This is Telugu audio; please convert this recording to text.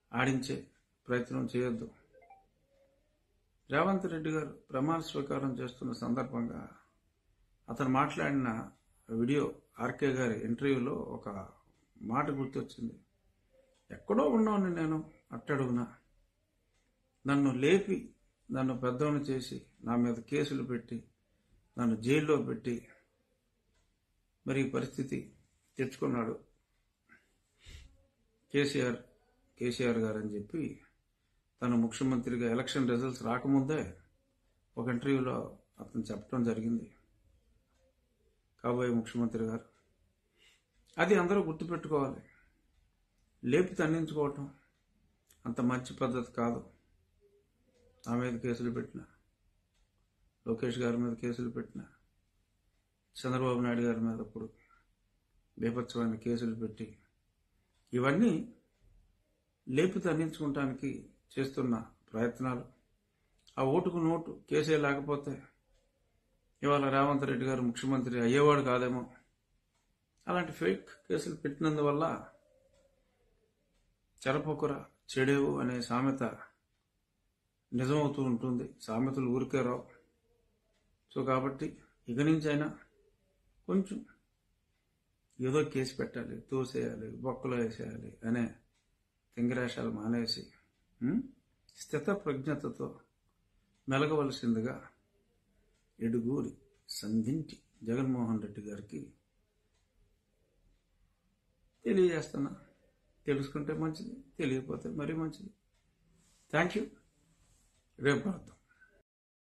ఆడించే ప్రయత్నం చేయొద్దు రేవంత్ రెడ్డి గారు ప్రమాణ స్వీకారం చేస్తున్న సందర్భంగా అతను మాట్లాడిన వీడియో ఆర్కే గారి ఇంటర్వ్యూలో ఒక మాట గుర్తొచ్చింది ఎక్కడో ఉన్నాను నేను అట్టడుగున నన్ను లేపి నన్ను పెద్దవని చేసి నా మీద కేసులు పెట్టి నన్ను జైల్లో పెట్టి మరి ఈ పరిస్థితి తెచ్చుకున్నాడు కేసీఆర్ కేసీఆర్ గారు అని చెప్పి తను ముఖ్యమంత్రిగా ఎలక్షన్ రిజల్ట్స్ రాకముందే ఒక ఇంటర్వ్యూలో అతను చెప్పడం జరిగింది కాబోయే ముఖ్యమంత్రి గారు అది అందరూ గుర్తుపెట్టుకోవాలి లేపి తండించుకోవటం అంత మంచి పద్ధతి కాదు నా మీద కేసులు పెట్టిన లోకేష్ గారి మీద కేసులు పెట్టిన చంద్రబాబు నాయుడు గారి మీద ఇప్పుడు బీభత్సమైన కేసులు పెట్టి ఇవన్నీ లేపి తండించుకోవటానికి చేస్తున్న ప్రయత్నాలు ఆ ఓటుకు నోటు కేసే లేకపోతే ఇవాళ రేవంత్ రెడ్డి గారు ముఖ్యమంత్రి అయ్యేవాడు కాదేమో అలాంటి ఫేక్ కేసులు పెట్టినందువల్ల చెరపొకుర చెడేవు అనే సామెత నిజమవుతూ ఉంటుంది సామెతలు ఊరికే రావు సో కాబట్టి ఇక నుంచైనా కొంచెం ఏదో కేసు పెట్టాలి తోసేయాలి బొక్కలో వేసేయాలి అనే తింగిరాశాలు మానేసి ఉం? స్థిత ప్రజ్ఞతతో మెలగవలసిందిగా ఎడుగూరి సంధింటి జగన్మోహన్ రెడ్డి గారికి తెలియజేస్తున్నా తెలుసుకుంటే మంచిది తెలియకపోతే మరీ మంచిది థ్యాంక్ యూ రేపు కలుద్దాం